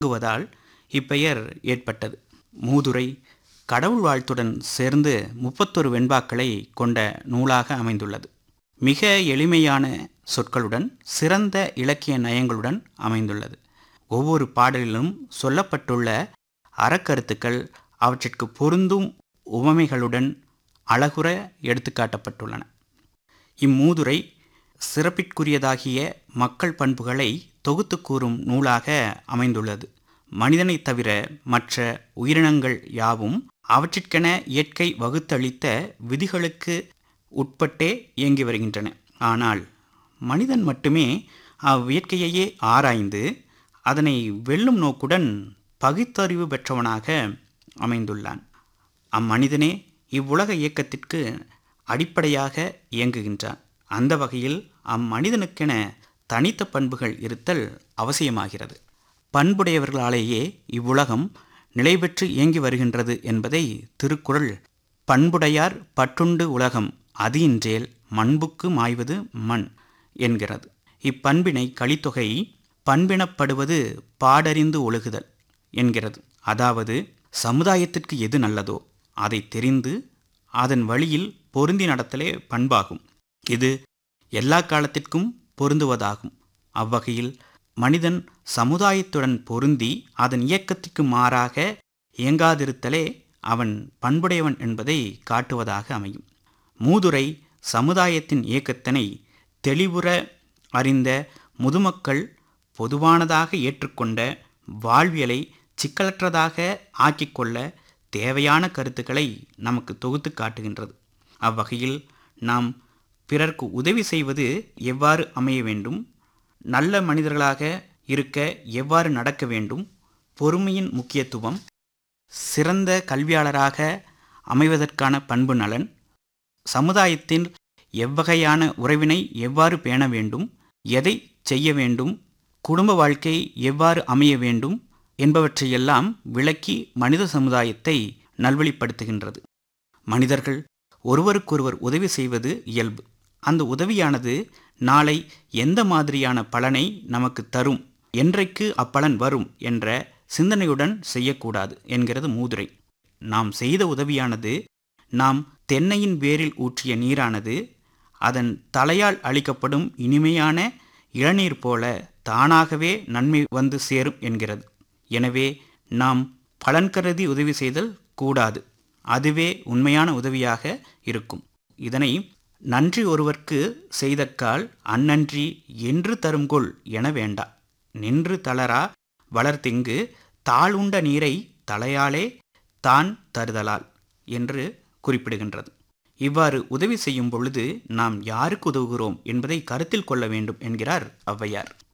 வழங்குவதால் இப்பெயர் ஏற்பட்டது மூதுரை கடவுள் வாழ்த்துடன் சேர்ந்து முப்பத்தொரு வெண்பாக்களை கொண்ட நூலாக அமைந்துள்ளது மிக எளிமையான சொற்களுடன் சிறந்த இலக்கிய நயங்களுடன் அமைந்துள்ளது ஒவ்வொரு பாடலிலும் சொல்லப்பட்டுள்ள அறக்கருத்துக்கள் அவற்றிற்கு பொருந்தும் உவமைகளுடன் அழகுற எடுத்துக்காட்டப்பட்டுள்ளன இம்மூதுரை சிறப்பிற்குரியதாகிய மக்கள் பண்புகளை தொகுத்து கூறும் நூலாக அமைந்துள்ளது மனிதனைத் தவிர மற்ற உயிரினங்கள் யாவும் அவற்றிற்கென இயற்கை வகுத்தளித்த விதிகளுக்கு உட்பட்டே இயங்கி வருகின்றன ஆனால் மனிதன் மட்டுமே அவ்வியற்கையையே ஆராய்ந்து அதனை வெல்லும் நோக்குடன் பகுத்தறிவு பெற்றவனாக அமைந்துள்ளான் அம்மனிதனே இவ்வுலக இயக்கத்திற்கு அடிப்படையாக இயங்குகின்றான் அந்த வகையில் அம்மனிதனுக்கென தனித்த பண்புகள் இருத்தல் அவசியமாகிறது பண்புடையவர்களாலேயே இவ்வுலகம் நிலை பெற்று இயங்கி வருகின்றது என்பதை திருக்குறள் பண்புடையார் பற்றுண்டு உலகம் அது இன்றேல் மண்புக்கு மாய்வது மண் என்கிறது இப்பண்பினை கலித்தொகை பண்பினப்படுவது பாடறிந்து ஒழுகுதல் என்கிறது அதாவது சமுதாயத்திற்கு எது நல்லதோ அதை தெரிந்து அதன் வழியில் பொருந்தி நடத்தலே பண்பாகும் இது எல்லா காலத்திற்கும் பொருந்துவதாகும் அவ்வகையில் மனிதன் சமுதாயத்துடன் பொருந்தி அதன் இயக்கத்திற்கு மாறாக இயங்காதிருத்தலே அவன் பண்புடையவன் என்பதை காட்டுவதாக அமையும் மூதுரை சமுதாயத்தின் இயக்கத்தினை தெளிவுற அறிந்த முதுமக்கள் பொதுவானதாக ஏற்றுக்கொண்ட வாழ்வியலை சிக்கலற்றதாக ஆக்கிக்கொள்ள தேவையான கருத்துக்களை நமக்கு தொகுத்து காட்டுகின்றது அவ்வகையில் நாம் பிறர்க்கு உதவி செய்வது எவ்வாறு அமைய வேண்டும் நல்ல மனிதர்களாக இருக்க எவ்வாறு நடக்க வேண்டும் பொறுமையின் முக்கியத்துவம் சிறந்த கல்வியாளராக அமைவதற்கான பண்பு நலன் சமுதாயத்தில் எவ்வகையான உறவினை எவ்வாறு பேண வேண்டும் எதை செய்ய வேண்டும் குடும்ப வாழ்க்கை எவ்வாறு அமைய வேண்டும் என்பவற்றையெல்லாம் விளக்கி மனித சமுதாயத்தை நல்வழிப்படுத்துகின்றது மனிதர்கள் ஒருவருக்கொருவர் உதவி செய்வது இயல்பு அந்த உதவியானது நாளை எந்த மாதிரியான பலனை நமக்கு தரும் என்றைக்கு அப்பலன் வரும் என்ற சிந்தனையுடன் செய்யக்கூடாது என்கிறது மூதுரை நாம் செய்த உதவியானது நாம் தென்னையின் வேரில் ஊற்றிய நீரானது அதன் தலையால் அளிக்கப்படும் இனிமையான இளநீர் போல தானாகவே நன்மை வந்து சேரும் என்கிறது எனவே நாம் பலன் கருதி உதவி செய்தல் கூடாது அதுவே உண்மையான உதவியாக இருக்கும் இதனை நன்றி ஒருவர்க்கு செய்தக்கால் அந்நன்றி என்று தரும்கொள் என வேண்டா நின்று தளரா வளர்த்திங்கு தாளுண்ட நீரை தலையாலே தான் தருதலால் என்று குறிப்பிடுகின்றது இவ்வாறு உதவி செய்யும் பொழுது நாம் யாருக்கு உதவுகிறோம் என்பதை கருத்தில் கொள்ள வேண்டும் என்கிறார் ஔவையார்